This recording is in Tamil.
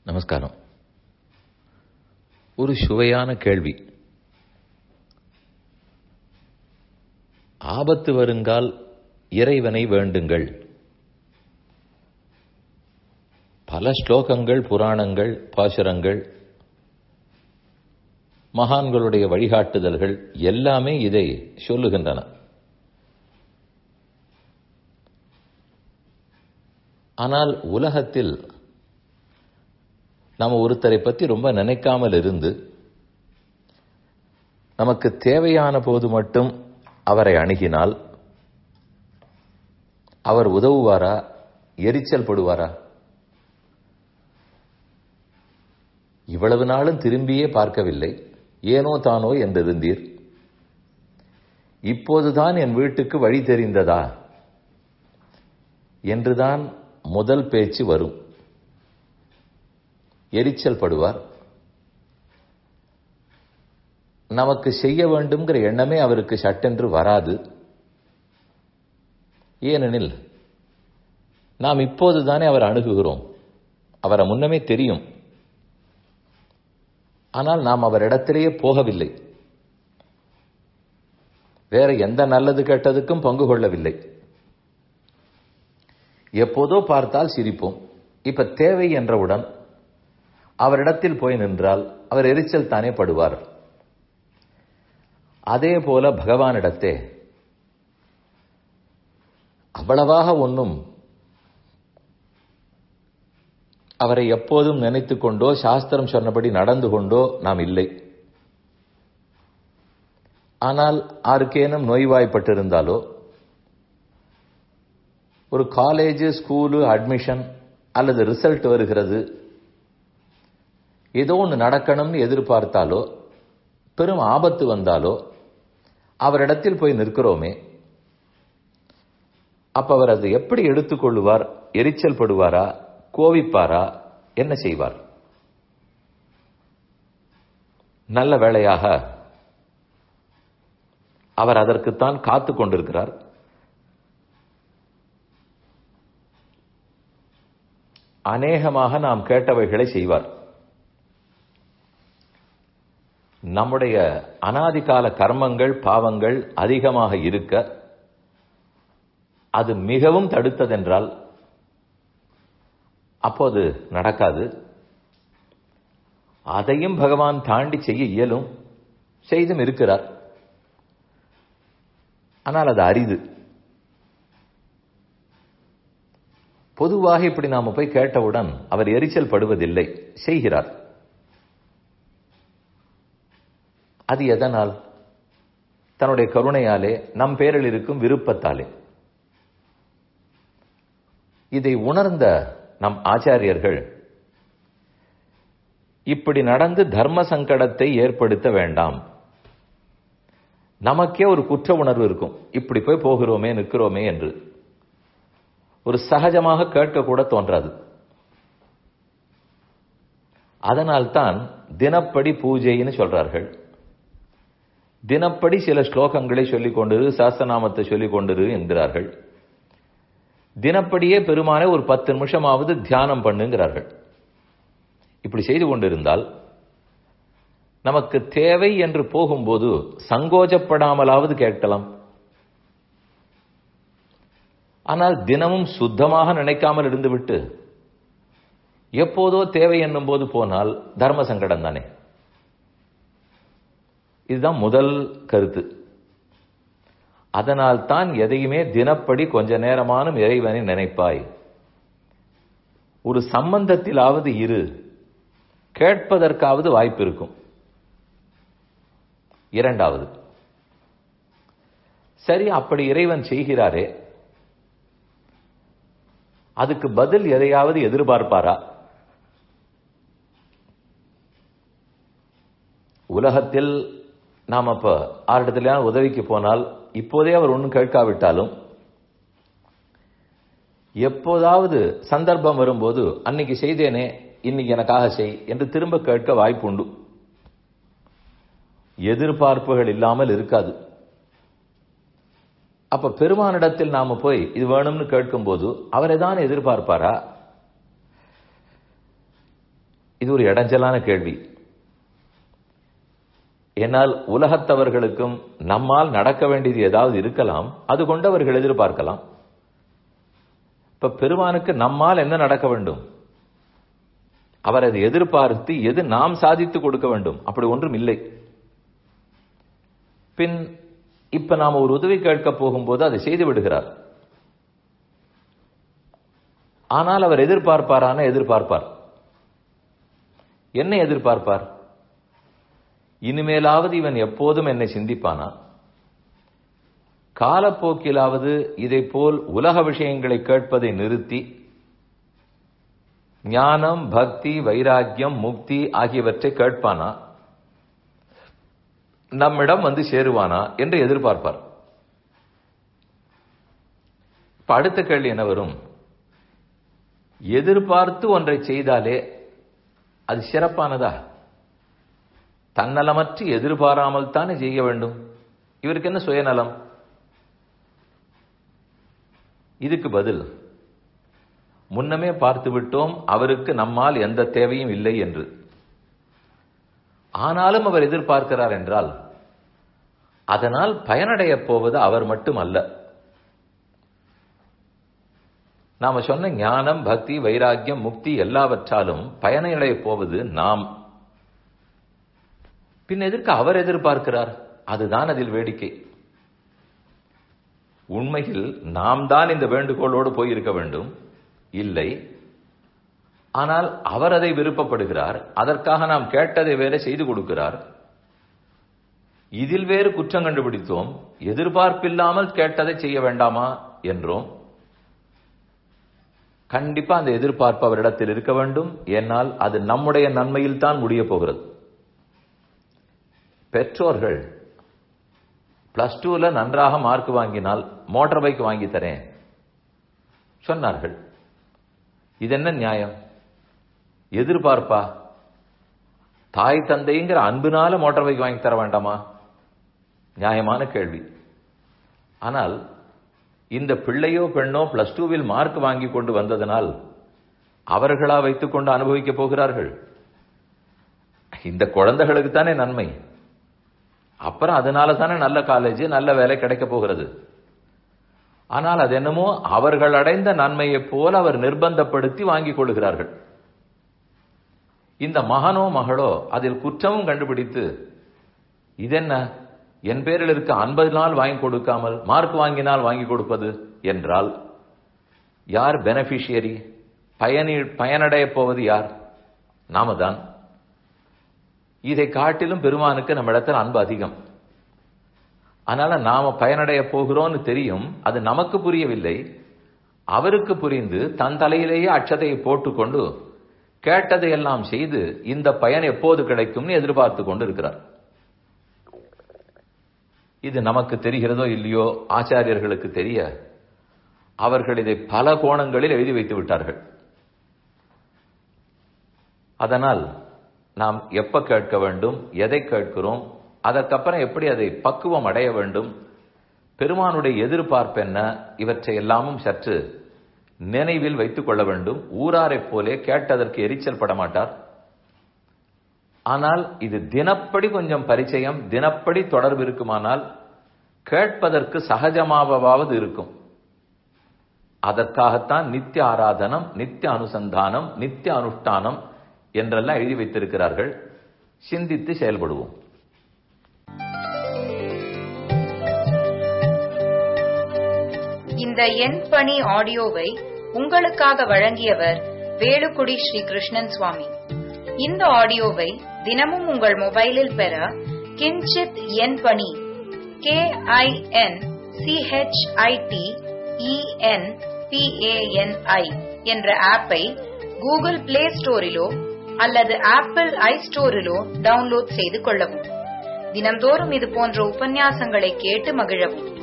நமஸ்காரம் ஒரு சுவையான கேள்வி ஆபத்து வருங்கால் இறைவனை வேண்டுங்கள் பல ஸ்லோகங்கள் புராணங்கள் பாசுரங்கள் மகான்களுடைய வழிகாட்டுதல்கள் எல்லாமே இதை சொல்லுகின்றன ஆனால் உலகத்தில் நம்ம ஒருத்தரை பற்றி ரொம்ப நினைக்காமல் இருந்து நமக்கு தேவையான போது மட்டும் அவரை அணுகினால் அவர் உதவுவாரா எரிச்சல் படுவாரா இவ்வளவு நாளும் திரும்பியே பார்க்கவில்லை ஏனோ தானோ என்றிருந்தீர் இப்போதுதான் என் வீட்டுக்கு வழி தெரிந்ததா என்றுதான் முதல் பேச்சு வரும் எரிச்சல் படுவார் நமக்கு செய்ய வேண்டும்ங்கிற எண்ணமே அவருக்கு சட்டென்று வராது ஏனெனில் நாம் இப்போதுதானே அவர் அணுகுகிறோம் அவரை முன்னமே தெரியும் ஆனால் நாம் அவரிடத்திலேயே போகவில்லை வேற எந்த நல்லது கெட்டதுக்கும் பங்கு கொள்ளவில்லை எப்போதோ பார்த்தால் சிரிப்போம் இப்ப தேவை என்றவுடன் அவரிடத்தில் போய் நின்றால் அவர் எரிச்சல் தானே படுவார் அதே போல பகவானிடத்தே அவ்வளவாக ஒன்றும் அவரை எப்போதும் நினைத்து கொண்டோ சாஸ்திரம் சொன்னபடி நடந்து கொண்டோ நாம் இல்லை ஆனால் ஆருக்கேனும் நோய்வாய்ப்பட்டிருந்தாலோ ஒரு காலேஜ் ஸ்கூலு அட்மிஷன் அல்லது ரிசல்ட் வருகிறது ஏதோ ஒன்று நடக்கணும்னு எதிர்பார்த்தாலோ பெரும் ஆபத்து வந்தாலோ அவரிடத்தில் போய் நிற்கிறோமே அப்ப அவர் அதை எப்படி எடுத்துக்கொள்ளுவார் எரிச்சல் படுவாரா கோவிப்பாரா என்ன செய்வார் நல்ல வேளையாக அவர் அதற்குத்தான் காத்து கொண்டிருக்கிறார் அநேகமாக நாம் கேட்டவைகளை செய்வார் நம்முடைய அனாதிகால கர்மங்கள் பாவங்கள் அதிகமாக இருக்க அது மிகவும் தடுத்ததென்றால் அப்போது நடக்காது அதையும் பகவான் தாண்டி செய்ய இயலும் செய்தும் இருக்கிறார் ஆனால் அது அரிது பொதுவாக இப்படி நாம போய் கேட்டவுடன் அவர் எரிச்சல் படுவதில்லை செய்கிறார் அது எதனால் தன்னுடைய கருணையாலே நம் பேரில் இருக்கும் விருப்பத்தாலே இதை உணர்ந்த நம் ஆச்சாரியர்கள் இப்படி நடந்து தர்ம சங்கடத்தை ஏற்படுத்த வேண்டாம் நமக்கே ஒரு குற்ற உணர்வு இருக்கும் இப்படி போய் போகிறோமே நிற்கிறோமே என்று ஒரு சகஜமாக கேட்க கூட தோன்றாது அதனால்தான் தினப்படி பூஜைன்னு சொல்றார்கள் தினப்படி சில ஸ்லோகங்களை சொல்லிக் கொண்டிரு சாஸ்திரநாமத்தை சொல்லிக் கொண்டிரு என்கிறார்கள் தினப்படியே பெருமானே ஒரு பத்து நிமிஷமாவது தியானம் பண்ணுங்கிறார்கள் இப்படி செய்து கொண்டிருந்தால் நமக்கு தேவை என்று போகும்போது சங்கோஜப்படாமலாவது கேட்கலாம் ஆனால் தினமும் சுத்தமாக நினைக்காமல் இருந்துவிட்டு எப்போதோ தேவை என்னும் போது போனால் தர்ம சங்கடம் தானே இதுதான் முதல் கருத்து அதனால் தான் எதையுமே தினப்படி கொஞ்ச நேரமானும் இறைவனை நினைப்பாய் ஒரு சம்பந்தத்திலாவது இரு கேட்பதற்காவது வாய்ப்பு இருக்கும் இரண்டாவது சரி அப்படி இறைவன் செய்கிறாரே அதுக்கு பதில் எதையாவது எதிர்பார்ப்பாரா உலகத்தில் நாம் அப்ப ஆரிடத்துல உதவிக்கு போனால் இப்போதே அவர் ஒன்றும் கேட்காவிட்டாலும் எப்போதாவது சந்தர்ப்பம் வரும்போது அன்னைக்கு செய்தேனே இன்னைக்கு எனக்காக செய் என்று திரும்ப கேட்க வாய்ப்பு உண்டு எதிர்பார்ப்புகள் இல்லாமல் இருக்காது அப்ப பெருமானிடத்தில் நாம போய் இது வேணும்னு கேட்கும்போது அவரை தான் எதிர்பார்ப்பாரா இது ஒரு இடைஞ்சலான கேள்வி என்னால் உலகத்தவர்களுக்கும் நம்மால் நடக்க வேண்டியது ஏதாவது இருக்கலாம் அது கொண்டு அவர்கள் எதிர்பார்க்கலாம் இப்ப பெருமானுக்கு நம்மால் என்ன நடக்க வேண்டும் அவர் அதை எதிர்பார்த்து எது நாம் சாதித்து கொடுக்க வேண்டும் அப்படி ஒன்றும் இல்லை பின் இப்ப நாம ஒரு உதவி கேட்க போகும்போது அதை செய்து விடுகிறார் ஆனால் அவர் எதிர்பார்ப்பாரான எதிர்பார்ப்பார் என்ன எதிர்பார்ப்பார் இனிமேலாவது இவன் எப்போதும் என்னை சிந்திப்பானா காலப்போக்கிலாவது இதை போல் உலக விஷயங்களை கேட்பதை நிறுத்தி ஞானம் பக்தி வைராக்கியம் முக்தி ஆகியவற்றை கேட்பானா நம்மிடம் வந்து சேருவானா என்று எதிர்பார்ப்பார் இப்ப அடுத்த கேள்வி என்ன வரும் எதிர்பார்த்து ஒன்றை செய்தாலே அது சிறப்பானதா தன்னலமற்று எதிர்பாராமல் தானே செய்ய வேண்டும் இவருக்கு என்ன சுயநலம் இதுக்கு பதில் முன்னமே பார்த்து விட்டோம் அவருக்கு நம்மால் எந்த தேவையும் இல்லை என்று ஆனாலும் அவர் எதிர்பார்க்கிறார் என்றால் அதனால் பயனடைய போவது அவர் மட்டும் அல்ல நாம சொன்ன ஞானம் பக்தி வைராக்கியம் முக்தி எல்லாவற்றாலும் பயனடைய போவது நாம் பின் எதற்கு அவர் எதிர்பார்க்கிறார் அதுதான் அதில் வேடிக்கை உண்மையில் நாம் தான் இந்த வேண்டுகோளோடு போயிருக்க வேண்டும் இல்லை ஆனால் அவர் அதை விருப்பப்படுகிறார் அதற்காக நாம் கேட்டதை வேற செய்து கொடுக்கிறார் இதில் வேறு குற்றம் கண்டுபிடித்தோம் எதிர்பார்ப்பில்லாமல் கேட்டதை செய்ய வேண்டாமா என்றோம் கண்டிப்பா அந்த எதிர்பார்ப்பு அவரிடத்தில் இருக்க வேண்டும் ஏனால் அது நம்முடைய நன்மையில் தான் முடிய போகிறது பெற்றோர்கள் பிளஸ் டூல நன்றாக மார்க் வாங்கினால் மோட்டார் பைக் வாங்கி தரேன் சொன்னார்கள் இது என்ன நியாயம் எதிர்பார்ப்பா தாய் தந்தைங்கிற அன்புனால மோட்டார் பைக் வாங்கி தர வேண்டாமா நியாயமான கேள்வி ஆனால் இந்த பிள்ளையோ பெண்ணோ பிளஸ் டூவில் மார்க் வாங்கி கொண்டு வந்ததனால் அவர்களா வைத்துக் கொண்டு அனுபவிக்க போகிறார்கள் இந்த குழந்தைகளுக்கு தானே நன்மை அப்புறம் அதனால தானே நல்ல காலேஜ் நல்ல வேலை கிடைக்க போகிறது ஆனால் அது என்னமோ அவர்கள் அடைந்த நன்மையைப் போல அவர் நிர்பந்தப்படுத்தி வாங்கிக் கொள்கிறார்கள் இந்த மகனோ மகளோ அதில் குற்றமும் கண்டுபிடித்து இதென்ன என் பேரில் இருக்க ஐம்பது நாள் வாங்கி கொடுக்காமல் மார்க் வாங்கினால் வாங்கி கொடுப்பது என்றால் யார் பெனிஃபிஷியரி பயனி பயனடைய போவது யார் நாம தான் இதை காட்டிலும் பெருமானுக்கு நம்ம இடத்துல அன்பு அதிகம் அதனால நாம பயனடைய போகிறோம்னு தெரியும் அது நமக்கு புரியவில்லை அவருக்கு புரிந்து தன் தலையிலேயே அச்சதையை போட்டுக்கொண்டு கேட்டதை எல்லாம் செய்து இந்த பயன் எப்போது கிடைக்கும்னு எதிர்பார்த்து கொண்டு இருக்கிறார் இது நமக்கு தெரிகிறதோ இல்லையோ ஆச்சாரியர்களுக்கு தெரிய அவர்கள் இதை பல கோணங்களில் எழுதி வைத்து விட்டார்கள் அதனால் நாம் எப்ப கேட்க வேண்டும் எதை கேட்கிறோம் அதற்கப்புறம் எப்படி அதை பக்குவம் அடைய வேண்டும் பெருமானுடைய எதிர்பார்ப்பு என்ன இவற்றை எல்லாமும் சற்று நினைவில் வைத்துக் கொள்ள வேண்டும் ஊராரைப் போலே கேட்டதற்கு எரிச்சல் பட மாட்டார் ஆனால் இது தினப்படி கொஞ்சம் பரிச்சயம் தினப்படி தொடர்பு இருக்குமானால் கேட்பதற்கு சகஜமாவது இருக்கும் அதற்காகத்தான் நித்திய ஆராதனம் நித்திய அனுசந்தானம் நித்திய அனுஷ்டானம் என்றெல்லாம் எழுதி வைத்திருக்கிறார்கள் சிந்தித்து செயல்படுவோம் இந்த எண் பணி ஆடியோவை உங்களுக்காக வழங்கியவர் வேலுக்குடி ஸ்ரீ கிருஷ்ணன் சுவாமி இந்த ஆடியோவை தினமும் உங்கள் மொபைலில் பெற கிஞ்சித் எண் பணி கே ஐ என் சிஹெச்ஐடி இஎன் பிஏஎன்ஐ என்ற ஆப்பை கூகுள் பிளே ஸ்டோரிலோ அல்லது ஆப்பிள் ஐ ஸ்டோரிலோ டவுன்லோட் செய்து கொள்ளவும் தினம்தோறும் இது போன்ற உபன்யாசங்களை கேட்டு மகிழவும்